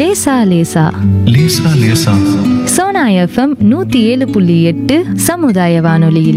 லேசா லேசா லேசா லேசா சோனா எஃப்எம் நூத்தி ஏழு புள்ளி எட்டு சமுதாய வானொலியில்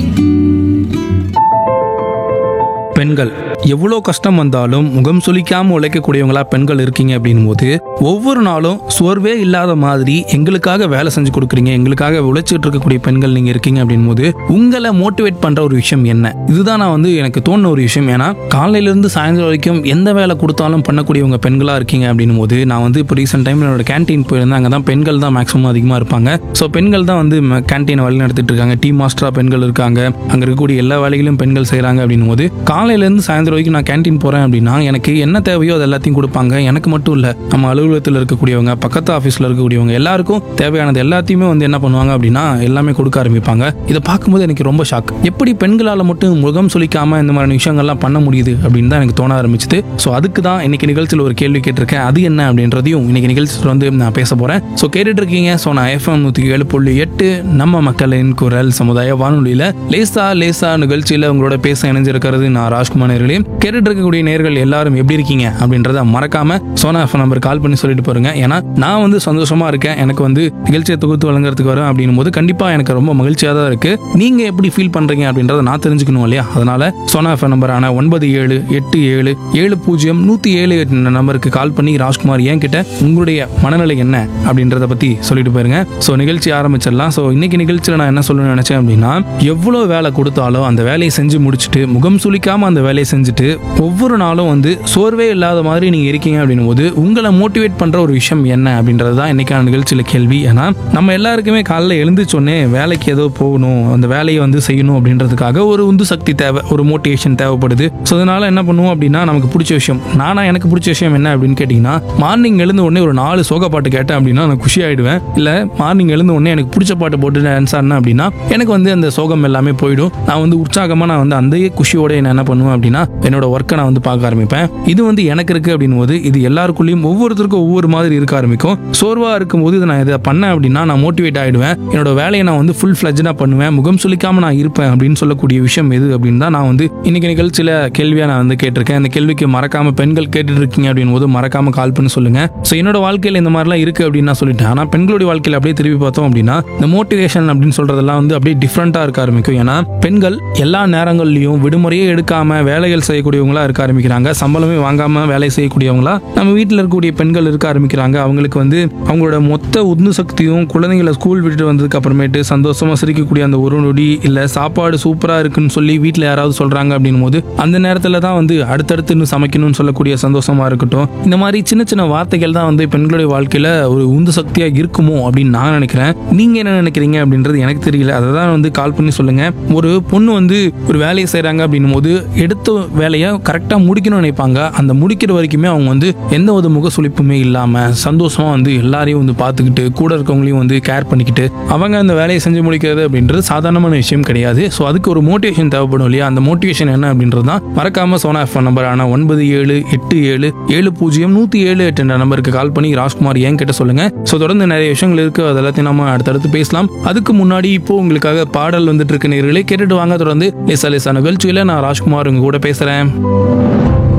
பெண்கள் எவ்வளோ கஷ்டம் வந்தாலும் முகம் சுளிக்காம உழைக்கக்கூடியவங்களா பெண்கள் இருக்கீங்க அப்படின் போது ஒவ்வொரு நாளும் சோர்வே இல்லாத மாதிரி எங்களுக்காக வேலை செஞ்சு கொடுக்குறீங்க எங்களுக்காக உழைச்சிட்டு இருக்கக்கூடிய பெண்கள் நீங்க இருக்கீங்க அப்படின் போது உங்களை மோட்டிவேட் பண்ற ஒரு விஷயம் என்ன இதுதான் நான் வந்து எனக்கு தோணுன ஒரு விஷயம் ஏன்னா காலையில இருந்து சாயந்தரம் வரைக்கும் எந்த வேலை கொடுத்தாலும் பண்ணக்கூடியவங்க பெண்களா இருக்கீங்க அப்படின் போது நான் வந்து இப்போ ரீசெண்ட் டைம்ல என்னோட கேன்டீன் போயிருந்தேன் அங்கே தான் பெண்கள் தான் மேக்ஸிமம் அதிகமாக இருப்பாங்க ஸோ பெண்கள் தான் வந்து கேன்டீனை வழி நடத்திட்டு இருக்காங்க டீ மாஸ்டரா பெண்கள் இருக்காங்க அங்கே இருக்கக்கூடிய எல்லா வேலைகளும் பெண்கள் செய்கிறாங்க அப்படின்னும் போது காலையிலேருந்து சாயந்தரம் வரைக்கும் நான் கேன்டீன் போகிறேன் அப்படின்னா எனக்கு என்ன தேவையோ அது எல்லாத்தையும் கொடுப்பாங்க எனக்கு மட்டும் இல்லை நம்ம அலுவலகத்தில் இருக்கக்கூடியவங்க பக்கத்து ஆஃபீஸில் இருக்கக்கூடியவங்க எல்லாருக்கும் தேவையானது எல்லாத்தையுமே வந்து என்ன பண்ணுவாங்க அப்படின்னா எல்லாமே கொடுக்க ஆரம்பிப்பாங்க இதை பார்க்கும்போது எனக்கு ரொம்ப ஷாக் எப்படி பெண்களால் மட்டும் முகம் சுளிக்காம இந்த மாதிரி விஷயங்கள்லாம் பண்ண முடியுது அப்படின்னு தான் எனக்கு தோண ஆரம்பிச்சுது ஸோ அதுக்கு தான் இன்னைக்கு நிகழ்ச்சியில் ஒரு கேள்வி கேட்டிருக்கேன் அது என்ன அப்படின்றதையும் இன்னைக்கு நிகழ்ச்சியில் வந்து நான் பேச போகிறேன் ஸோ கேட்டுட்டு இருக்கீங்க ஸோ நான் எஃப்எம் நூற்றி ஏழு புள்ளி எட்டு நம்ம மக்களின் குரல் சமுதாய வானொலியில் லேசா லேசா நிகழ்ச்சியில் உங்களோட பேச இணைஞ்சிருக்கிறது நான் ராஜ்குமார் நேர்களே கேட்டுட்டு இருக்கக்கூடிய நேர்கள் எல்லாரும் எப்படி இருக்கீங்க அப்படின்றத மறக்காம சோனா எஃப்எம் நம்பர் கால் பண்ணி சொல்லிட்டு போறீங்க ஏன்னா நான் வந்து சந்தோஷமா இருக்கேன் எனக்கு வந்து நிகழ்ச்சியை தொகுத்து வழங்குறதுக்கு வரும் அப்படின்னும் போது கண்டிப்பா எனக்கு ரொம்ப மகிழ்ச்சியாக தான் இருக்கு நீங்க எப்படி ஃபீல் பண்றீங்க அப்படின்றத நான் தெரிஞ்சுக்கணும் இல்லையா அதனால சோனா எஃப்எம் நம்பரான ஒன்பது ஏழு எட்டு ஏழு ஏழு பூஜ்ஜியம் நூத்தி ஏழு என்ற நம்பருக்கு கால் பண்ணி ராஜ்குமார் ஏன் கிட்ட உங்களுடைய மனநிலை என்ன அப்படின்றத பத்தி சொல்லிட்டு போயிருங்க ஸோ நிகழ்ச்சி ஆரம்பிச்சிடலாம் ஸோ இன்னைக்கு நிகழ்ச்சியில் நான் என்ன சொல்லணும்னு நினைச்சேன் அப்படின்னா எவ்வளோ வேலை கொடுத்தாலும் அந்த வேலையை செஞ்சு முடிச்சுட்டு முகம் சுளிக்காம அந்த வேலையை செஞ்சுட்டு ஒவ்வொரு நாளும் வந்து சோர்வே இல்லாத மாதிரி நீங்க இருக்கீங்க அப்படின்னும் போது உங்களை மோட்டிவேட் பண்ற ஒரு விஷயம் என்ன அப்படின்றது தான் இன்னைக்கான நிகழ்ச்சியில கேள்வி ஏன்னா நம்ம எல்லாருக்குமே காலைல எழுந்துச்சோடனே வேலைக்கு ஏதோ போகணும் அந்த வேலையை வந்து செய்யணும் அப்படின்றதுக்காக ஒரு உந்து சக்தி தேவை ஒரு மோட்டிவேஷன் தேவைப்படுது ஸோ அதனால என்ன பண்ணுவோம் அப்படின்னா நமக்கு பிடிச்ச விஷயம் நானா எனக்கு பிடிச்ச விஷயம் என்ன அப்படின்னு கேட்டிங்கன்னா மார்னிங் எழுந்த உடனே ஒரு நாலு சோக பாட்டு கேட்டேன் அப்படின்னா நான் குஷி ஆயிடுவேன் இல்லை மார்னிங் எழுந்த உடனே எனக்கு பிடிச்ச பாட்டு போட்டு டான்ஸ் ஆடினேன் அப்படின்னா எனக்கு வந்து அந்த சோகம் எல்லாமே போயிடும் நான் வந்து உற்சாகமாக நான் வந்து அந்த குஷியோட நான் என்ன பண்ணுவேன் அப்படின்னா என்னோட ஒர்க்கை நான் வந்து பார்க்க ஆரம்பிப்பேன் இது வந்து எனக்கு இருக்கு அப்படின் போது இது எல்லாருக்குள்ளேயும் ஒவ்வொருத்தருக்கும் ஒவ்வொரு மாதிரி இருக்க ஆரம்பிக்கும் சோர்வாக இருக்கும்போது இதை நான் இதை பண்ணேன் அப்படின்னா நான் மோட்டிவேட் ஆயிடுவேன் என்னோட வேலையை நான் வந்து ஃபுல் ஃபிளஜ்டாக பண்ணுவேன் முகம் சுளிக்காம நான் இருப்பேன் அப்படின்னு சொல்லக்கூடிய விஷயம் எது அப்படின்னு தான் நான் வந்து இன்னைக்கு நிகழ்ச்சியில் கேள்வியாக நான் வந்து கேட்டிருக்கேன் இந்த கேள்விக்கு மறக்காம பெண்கள் கேட்டுட்டு இருக்கீங்க அப்படின் போது மறக்காம கால் பண்ணி சொல்லுங்க ஸோ என்னோட வாழ்க்கையில் இந்த மாதிரிலாம் இருக்கு அப்படின்னு நான் சொல்லிட்டேன் ஆனால் பெண்களுடைய வாழ்க்கையில் அப்படியே திருப்பி பார்த்தோம் அப்படின்னா இந்த மோட்டிவேஷன் அப்படின்னு சொல்றதெல்லாம் வந்து அப்படியே டிஃப்ரெண்ட்டாக இருக்க ஆரம்பிக்கும் ஏன்னா பெண்கள் எல்லா நேரங்கள்லையும் விடுமுறையே எடுக்காம வேலைகள் செய்யக்கூடியவங்களா இருக்க ஆரம்பிக்கிறாங்க சம்பளமே வாங்காம வேலை செய்யக்கூடியவங்களா நம்ம வீட்டில் இருக்கக்கூடிய பெண்கள் இருக்க ஆரம்பிக்கிறாங்க அவங்களுக்கு வந்து அவங்களோட மொத்த உந்து சக்தியும் குழந்தைங்களை ஸ்கூல் விட்டுட்டு வந்ததுக்கு அப்புறமேட்டு சந்தோஷமா சிரிக்கக்கூடிய அந்த ஒரு நொடி இல்லை சாப்பாடு சூப்பரா இருக்குன்னு சொல்லி வீட்டில் யாராவது சொல்றாங்க அப்படின்னும் போது அந்த நேரத்தில் தான் வந்து அடுத்தடுத்து இன்னும் சமைக்கணும்னு சொல்லக்கூடிய சந்தோஷமா இருக்கட்டும் இந்த மாதிரி சின்ன சின்ன வார்த்தைகள் தான் வந்து பெண்களுடைய வாழ்க்கையில ஒரு உந்து சக்தியா இருக்குமோ அப்படின்னு நான் நினைக்கிறேன் நீங்க என்ன நினைக்கிறீங்க அப்படின்றது எனக்கு தெரியல அதை தான் வந்து கால் பண்ணி சொல்லுங்க ஒரு பொண்ணு வந்து ஒரு வேலையை செய்றாங்க அப்படின்னும் போது எடுத்த வேலையை கரெக்டா முடிக்கணும்னு நினைப்பாங்க அந்த முடிக்கிற வரைக்குமே அவங்க வந்து எந்த ஒரு முக சுளிப்புமே இல்லாம சந்தோஷமா வந்து எல்லாரையும் வந்து பார்த்துக்கிட்டு கூட இருக்கவங்களையும் வந்து கேர் பண்ணிக்கிட்டு அவங்க அந்த வேலையை செஞ்சு முடிக்கிறது அப்படின்றது சாதாரணமான விஷயம் கிடையாது ஸோ அதுக்கு ஒரு மோட்டிவேஷன் தேவைப்படும் இல்லையா அந்த மோட்டிவேஷன் என்ன அப்படின்றது தான் மறக்காம சோனா எஃப் நம்பரான ஒன்பது ஏழு எட்டு ஏழு ஏழு பூஜ்ஜியம் நூற்றி ஏழு எட்டு என்ற நம்பருக்கு கால் பண்ணி ராஜ்குமார் ஏன் கிட்ட சொல்லுங்க ஸோ தொடர்ந்து நிறைய விஷயங்கள் இருக்கு அது எல்லாத்தையும் நம்ம அடுத்தடுத்து பேசலாம் அதுக்கு முன்னாடி இப்போ உங்களுக்காக பாடல் வந்துட்டு இருக்க நேர்களே கேட்டுட்டு வாங்க தொடர்ந்து லேசா லேசா நிகழ்ச்சியில் நான் ராஜ்குமார் உங்க கூட பேசுறேன்